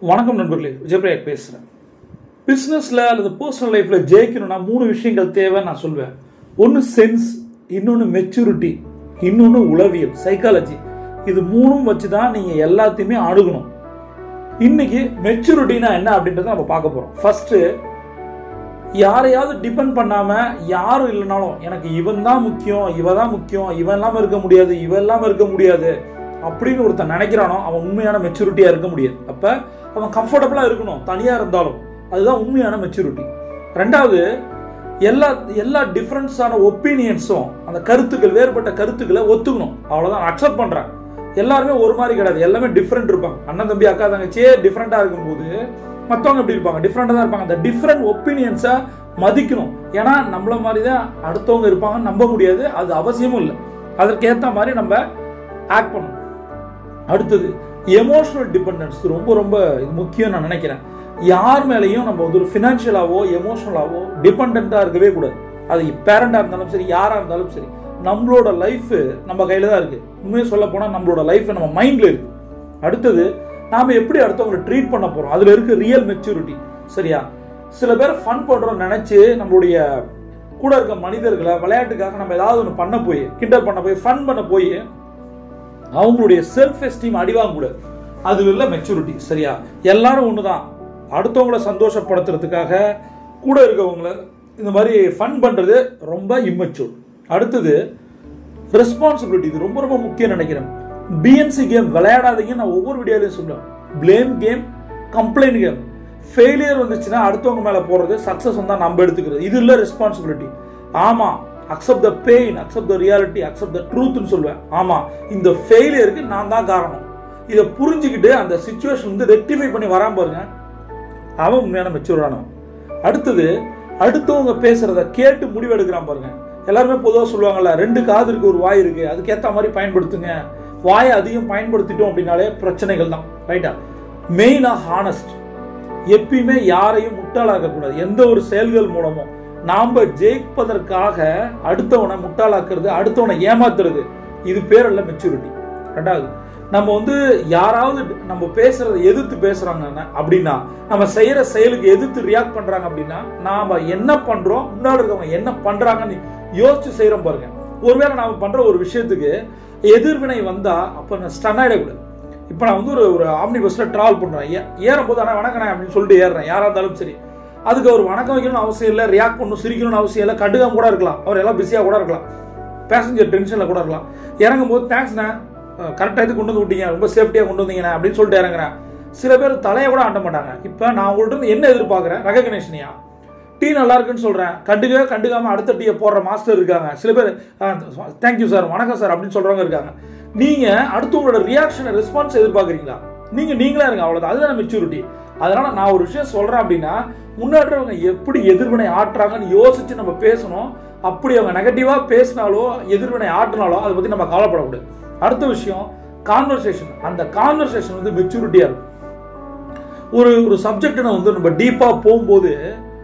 வணக்கம் நண்பர்களே விஜயபிரயாக் பேசுகிறேன் பிஸ்னஸில் அல்லது பர்சனல் லைஃப்பில் ஜெயிக்கணும்னா மூணு விஷயங்கள் தேவை நான் சொல்வேன் ஒன்று சென்ஸ் இன்னொன்று மெச்சூரிட்டி இன்னொன்று உளவியல் சைக்காலஜி இது மூணும் வச்சு தான் நீங்கள் எல்லாத்தையுமே அணுகணும் இன்னைக்கு மெச்சூரிட்டினா என்ன அப்படின்றத நம்ம பார்க்க போகிறோம் ஃபர்ஸ்ட்டு யாரையாவது டிபெண்ட் பண்ணாம யாரும் இல்லைனாலும் எனக்கு இவன் தான் முக்கியம் இவ தான் முக்கியம் இவன் இல்லாம இருக்க முடியாது இவ இல்லாம இருக்க முடியாது அப்படின்னு ஒருத்தன் நினைக்கிறானோ அவன் உண்மையான மெச்சூரிட்டியா இருக்க முடியாது அப்ப அவன் கம்ஃபர்டபுளா இருக்கணும் தனியா இருந்தாலும் அதுதான் உண்மையான மெச்சூரிட்டி ரெண்டாவது எல்லா எல்லா டிஃப்ரெண்ட்ஸான ஒப்பீனியன்ஸும் அந்த கருத்துக்கள் வேறுபட்ட கருத்துக்களை ஒத்துக்கணும் அவ்வளவுதான் அக்செப்ட் பண்றேன் எல்லாருமே ஒரு மாதிரி கிடையாது எல்லாமே டிஃப்ரெண்ட் இருப்பாங்க அண்ணன் தம்பி அக்கா தங்கச்சியே டிஃப்ரெண்டா இருக்கும்போது மற்றவங்க எப்படி இருப்பாங்க டிஃப்ரெண்டாக தான் இருப்பாங்க அந்த டிஃப்ரெண்ட் ஒப்பீனியன்ஸை மதிக்கணும் ஏன்னா நம்மள மாதிரி தான் அடுத்தவங்க இருப்பாங்கன்னு நம்ப முடியாது அது அவசியமும் இல்லை அதற்கேற்ற மாதிரி நம்ம ஆக்ட் பண்ணணும் அடுத்தது எமோஷனல் டிபெண்டன்ஸ் ரொம்ப ரொம்ப இது முக்கியம் நான் நினைக்கிறேன் யார் மேலேயும் நம்ம வந்து ஒரு ஃபினான்ஷியலாவோ எமோஷனலாவோ டிபெண்ட்டாக இருக்கவே கூடாது அது பேரண்டாக இருந்தாலும் சரி யாராக இருந்தாலும் சரி நம்மளோட லைஃப் நம்ம கையில் தான் இருக்குது உண்மையை சொல்ல போனால் நம்மளோட லைஃப் நம்ம மைண்டில் இருக்கு அடுத்தது நாம எப்படி அடுத்தவங்களை ட்ரீட் பண்ண போறோம் அதுல இருக்கு ரியல் மெச்சூரிட்டி சரியா சில பேர் ஃபன் பண்றோம் நினைச்சு நம்மளுடைய கூட இருக்க மனிதர்களை விளையாட்டுக்காக நம்ம ஏதாவது ஒன்று பண்ண போய் கிண்டல் பண்ண போய் ஃபன் பண்ண போய் அவங்களுடைய செல்ஃப் எஸ்டீம் அடிவாங்க கூடாது அது இல்லை மெச்சூரிட்டி சரியா எல்லாரும் ஒண்ணுதான் அடுத்தவங்கள சந்தோஷப்படுத்துறதுக்காக கூட இருக்கவங்கள இந்த மாதிரி ஃபன் பண்றது ரொம்ப இம்மெச்சூர் அடுத்தது ரெஸ்பான்சிபிலிட்டி இது ரொம்ப ரொம்ப முக்கியம் நினைக்கிறேன் பிஎன்சி கேம் விளையாடாதீங்க நான் ஒவ்வொரு வீடியோலையும் சொல்லுவேன் blame game complaint game failure வந்துச்சுன்னா அடுத்தவங்க மேலே போகிறது சக்ஸஸ் வந்தால் நம்ம எடுத்துக்கிறது இது இல்லை ரெஸ்பான்சிபிலிட்டி ஆமாம் accept the pain accept the reality accept the ட்ரூத்னு சொல்லுவேன் ஆமாம் இந்த ஃபெயிலியருக்கு நான் தான் காரணம் இதை புரிஞ்சுக்கிட்டு அந்த சுச்சுவேஷன் வந்து ரெக்டிஃபை பண்ணி வராம பாருங்க அவன் உண்மையான மெச்சூரானவன் அடுத்தது அடுத்தவங்க பேசுறத கேட்டு முடிவெடுக்கிறான் பாருங்க எல்லாருமே பொதுவாக சொல்லுவாங்கல்ல ரெண்டு காது இருக்கு ஒரு வாய் இருக்கு அதுக்கேற்ற மாதிரி பயன்படுத்துங்க வாயை அதிகம் பயன்படுத்திட்டோம் அப்படின்னாலே பிரச்சனைகள் தான் ரைட்டா மெயினா ஹானஸ்ட் எப்பயுமே யாரையும் முட்டாளாக்க கூடாது எந்த ஒரு செயல்கள் மூலமும் நாம ஜெயிப்பதற்காக அடுத்தவனை முட்டாளாக்குறது அடுத்தவனை ஏமாத்துறது இது பேர் அல்ல மெச்சூரிட்டி ரெண்டாவது நம்ம வந்து யாராவது நம்ம பேசுறத எதிர்த்து பேசுறாங்க அப்படின்னா நம்ம செய்யற செயலுக்கு எதிர்த்து ரியாக்ட் பண்றாங்க அப்படின்னா நாம என்ன பண்றோம் முன்னாடி இருக்கவங்க என்ன பண்றாங்கன்னு யோசிச்சு செய்யறோம் பாருங்க ஒருவேளை நாம பண்ற ஒரு விஷயத்துக்கு எதிர்வினை வந்தா அப்ப நான் ஸ்டன் ஆயிடக்கூடாது இப்போ நான் வந்து ஒரு ஒரு ஆம்னி பஸ்ஸில் ட்ராவல் பண்ணுறேன் ஏறும் போது ஆனால் வணக்கண்ணே அப்படின்னு சொல்லிட்டு ஏறுறேன் யாராக இருந்தாலும் சரி அதுக்கு அவர் வணக்கம் வைக்கணும்னு அவசியம் இல்லை ரியாக்ட் பண்ணணும் சிரிக்கணும்னு அவசியம் இல்லை கண்டுக்காம கூட இருக்கலாம் அவர் எல்லாம் பிஸியாக கூட இருக்கலாம் பேசஞ்சர் டென்ஷனில் கூட இருக்கலாம் இறங்கும் போது தேங்க்ஸ்ண்ணே கரெக்டாக இது கொண்டு வந்து விட்டீங்க ரொம்ப சேஃப்டியாக கொண்டு வந்தீங்கண்ணே அப்படின்னு சொல்லிட்டு இறங்குறேன் சில பேர் தலையை கூட ஆட்ட மாட்டாங்க இப்போ நான் உங்கள்கிட்ட இருந்து என்ன எதிர்பார்க்குறேன் ரெகக்னேஷனியா டீ நல்லா இருக்குன்னு சொல்கிறேன் கண்டுக்கவே கண்டுக்காம அடுத்த டீயை போடுற மாஸ்டர் இருக்காங்க சில பேர் தேங்க்யூ சார் வணக்கம் சார் அப்படின்னு சொல்கிறவங்க இருக்காங்க நீங்கள் அடுத்தவங்களோட ரியாக்ஷனை ரெஸ்பான்ஸ் எதிர்பார்க்குறீங்களா நீங்கள் நீங்களா இருங்க அவ்வளோதான் அதுதான் மெச்சூரிட்டி அதனால நான் ஒரு விஷயம் சொல்கிறேன் அப்படின்னா முன்னாடிறவங்க எப்படி எதிர்வினை ஆட்டுறாங்கன்னு யோசிச்சு நம்ம பேசணும் அப்படி அவங்க நெகட்டிவாக பேசினாலோ எதிர்வினை ஆட்டினாலோ அதை பற்றி நம்ம கவலைப்படக்கூடாது அடுத்த விஷயம் கான்வர்சேஷன் அந்த கான்வர்சேஷன் வந்து மெச்சூரிட்டியாக இருக்கும் ஒரு ஒரு சப்ஜெக்ட் வந்து நம்ம டீப்பாக போகும்போது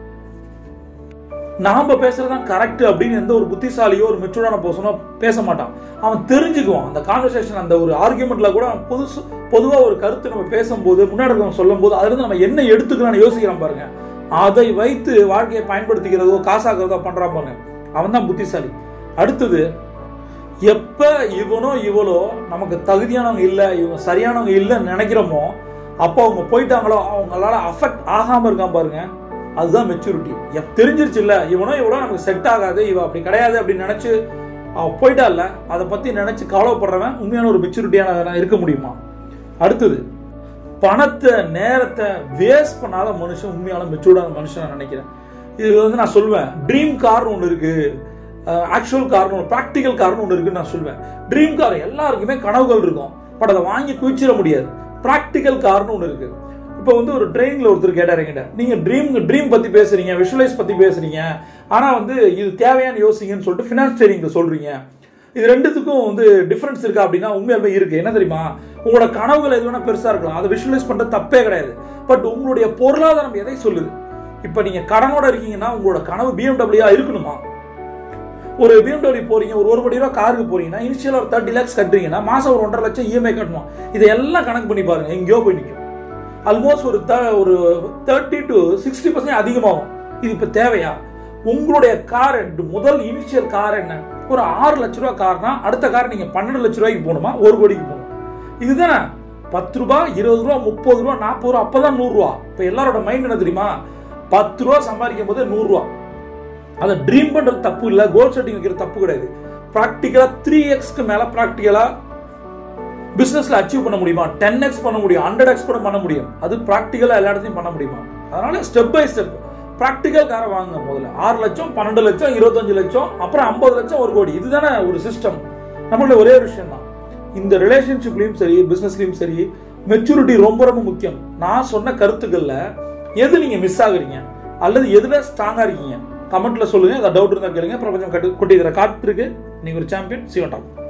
நாம பேசுறதுதான் கரெக்ட் அப்படின்னு எந்த ஒரு புத்திசாலியோ ஒரு மெச்சூரான பர்சனோ பேச மாட்டான் அவன் தெரிஞ்சுக்குவான் அந்த கான்வர்சேஷன் அந்த ஒரு ஆர்குமெண்ட்ல கூட அவன் புதுசு பொதுவாக ஒரு கருத்து நம்ம பேசும்போது முன்னாடி இருக்கவங்க சொல்லும் போது அதுல இருந்து நம்ம என்ன எடுத்துக்கலாம்னு யோசிக்கிறான் பாருங்க அதை வைத்து வாழ்க்கையை பயன்படுத்திக்கிறதோ காசாக்குறதோ பண்றான் பாருங்க அவன் தான் புத்திசாலி அடுத்தது எப்ப இவனோ இவளோ நமக்கு தகுதியானவங்க இல்லை இவங்க சரியானவங்க இல்லைன்னு நினைக்கிறோமோ அப்போ அவங்க போயிட்டாங்களோ அவங்களால அஃபெக்ட் ஆகாம இருக்கான் பாருங்க அதுதான் மெச்சூரிட்டி எப் தெரிஞ்சிருச்சு இல்ல இவனோ இவனோ நமக்கு செட் ஆகாது இவ அப்படி கிடையாது அப்படின்னு நினைச்சு அவ போயிட்டா இல்ல அதை பத்தி நினைச்சு கவலைப்படுறவன் உண்மையான ஒரு மெச்சூரிட்டியான இருக்க முடியுமா அடுத்தது பணத்தை நேரத்தை வேஸ்ட் பண்ணாத மனுஷன் உண்மையான மெச்சூர்டான மனுஷன் நான் நினைக்கிறேன் இது வந்து நான் சொல்லுவேன் ட்ரீம் கார்னு ஒன்று இருக்கு ஆக்சுவல் கார்னு ஒன்று ப்ராக்டிக்கல் கார்னு ஒன்று இருக்குன்னு நான் சொல்லுவேன் ட்ரீம் கார் எல்லாருக்குமே கனவுகள் இருக்கும் பட் அதை வாங்கி குவிச்சிட முடியாது ப்ராக்டிக்கல் கார்னு ஒன்று இருக்கு இப்போ வந்து ஒரு ட்ரெயினில் ஒருத்தர் கேட்டார் என்கிட்ட நீங்கள் ட்ரீம் ட்ரீம் பற்றி பேசுறீங்க விஷுவலைஸ் பற்றி பேசுறீங்க ஆனால் வந்து இது தேவையான யோசிங்கன்னு சொல்லிட்டு ஃபினான்ஸ் ட்ரெயினிங்கில் சொல்கிறீங்க இது ரெண்டுத்துக்கும் வந்து டிஃப்ரென்ஸ் இருக்கா அப்படின்னா உண்மையாலுமே இருக்கு என்ன தெரியுமா உங்களோட கனவுகள் எது வேணா பெருசா இருக்கலாம் அதை விஷுவலைஸ் பண்றது தப்பே கிடையாது பட் உங்களுடைய பொருளாதாரம் எதை சொல்லுது இப்போ நீங்க கடனோட இருக்கீங்கன்னா உங்களோட கனவு பிஎம்டபிள்யூ இருக்கணுமா ஒரு பிஎம்டபிள்யூ போறீங்க ஒரு ஒரு கோடி ரூபா காருக்கு போறீங்கன்னா இனிஷியல் ஒரு தேர்ட்டி லேக்ஸ் கட்டுறீங்கன்னா மாசம் ஒரு ஒன்றரை லட்சம் இஎம்ஐ கட்டணும் இதையெல்லாம் கணக்கு பண்ணி பாருங்க எங்கேயோ போய் நிற்கும் ஆல்மோஸ்ட் ஒரு த- ஒரு தேர்ட்டி டு சிக்ஸ்டி பர்சன்ட் அதிகமாகும் இது இப்போ தேவையா உங்களுடைய கார் முதல் இனிஷியல் கார் என்ன ஒரு ஆறு லட்ச ரூபா கார்னா அடுத்த கார் நீங்க பன்னெண்டு லட்ச ரூபாய்க்கு போகணுமா ஒரு கோடிக்கு போகணும் இதுதானே பத்து ரூபா இருபது ரூபா முப்பது ரூபா நாற்பது ரூபா அப்பதான் நூறு ரூபா இப்போ எல்லாரோட மைண்ட் என்ன தெரியுமா பத்து ரூபா சம்பாதிக்கும் போது நூறு ரூபா அதை ட்ரீம் பண்றது தப்பு இல்லை கோல் செட்டிங் வைக்கிறது தப்பு கிடையாது ப்ராக்டிக்கலா த்ரீ எக்ஸ்க்கு மேல ப்ராக்டிக்கலா பிசினஸ்ல அச்சீவ் பண்ண முடியுமா டென் எக்ஸ் பண்ண முடியும் ஹண்ட்ரட் எக்ஸ் கூட பண்ண முடியும் அது ப்ராக்டிக்கலா எல்லா இடத்தையும் பண்ண முடியுமா அதனால ஸ்டெப் பை ஸ்டெப் ப்ராக்டிக்கல் காரை வாங்க முதல்ல ஆறு லட்சம் பன்னெண்டு லட்சம் இருபத்தஞ்சு லட்சம் அப்புறம் ஐம்பது லட்சம் ஒரு கோடி இதுதானே ஒரு சிஸ்டம் நம்மளுடைய ஒரே ஒரு விஷயம் தான் இந்த ரிலேஷன்ஷிப்லயும் சரி பிசினஸ்லயும் சரி மெச்சூரிட்டி ரொம்ப ரொம்ப முக்கியம் நான் சொன்ன கருத்துக்கள்ல எது நீங்க மிஸ் ஆகுறீங்க அல்லது எதுல ஸ்ட்ராங்கா இருக்கீங்க கமெண்ட்ல சொல்லுங்க ஏதாவது டவுட் இருந்தா கேளுங்க பிரபஞ்சம் கட்டு கொட்டிக்கிற காத்திருக்கு நீங்க ஒரு சாம்பியன் சிவன் டாப்